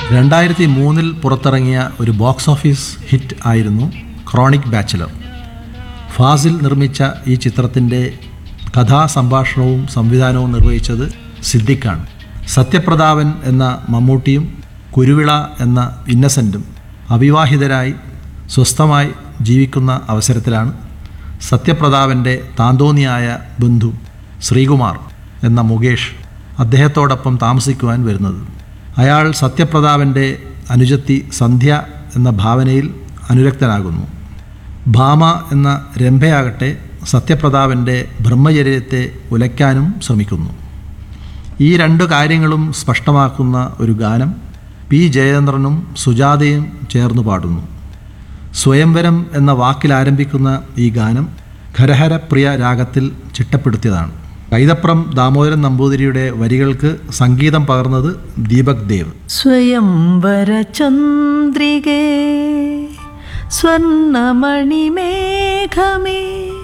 രണ്ടായിരത്തി മൂന്നിൽ പുറത്തിറങ്ങിയ ഒരു ബോക്സ് ഓഫീസ് ഹിറ്റ് ആയിരുന്നു ക്രോണിക് ബാച്ചിലർ ഫാസിൽ നിർമ്മിച്ച ഈ ചിത്രത്തിൻ്റെ കഥാസംഭാഷണവും സംവിധാനവും നിർവഹിച്ചത് സിദ്ദിഖാണ് സത്യപ്രതാപൻ എന്ന മമ്മൂട്ടിയും കുരുവിള എന്ന ഇന്നസെൻറ്റും അവിവാഹിതരായി സ്വസ്ഥമായി ജീവിക്കുന്ന അവസരത്തിലാണ് സത്യപ്രതാപൻ്റെ താന്തോന്നിയായ ബന്ധു ശ്രീകുമാർ എന്ന മുകേഷ് അദ്ദേഹത്തോടൊപ്പം താമസിക്കുവാൻ വരുന്നത് അയാൾ സത്യപ്രതാപൻ്റെ അനുജത്തി സന്ധ്യ എന്ന ഭാവനയിൽ അനുരക്തനാകുന്നു ഭാമ എന്ന രംഭയാകട്ടെ സത്യപ്രതാപൻ്റെ ബ്രഹ്മചര്യത്തെ ഉലയ്ക്കാനും ശ്രമിക്കുന്നു ഈ രണ്ട് കാര്യങ്ങളും സ്പഷ്ടമാക്കുന്ന ഒരു ഗാനം പി ജയേന്ദ്രനും സുജാതയും ചേർന്ന് പാടുന്നു സ്വയംവരം എന്ന വാക്കിൽ ആരംഭിക്കുന്ന ഈ ഗാനം ഖരഹരപ്രിയ രാഗത്തിൽ ചിട്ടപ്പെടുത്തിയതാണ് കൈതപ്രം ദാമോദരൻ നമ്പൂതിരിയുടെ വരികൾക്ക് സംഗീതം പകർന്നത് ദീപക് ദേവ് സ്വയംവര ചന്ദ്രികേ സ്വർണമണിമേഘമേ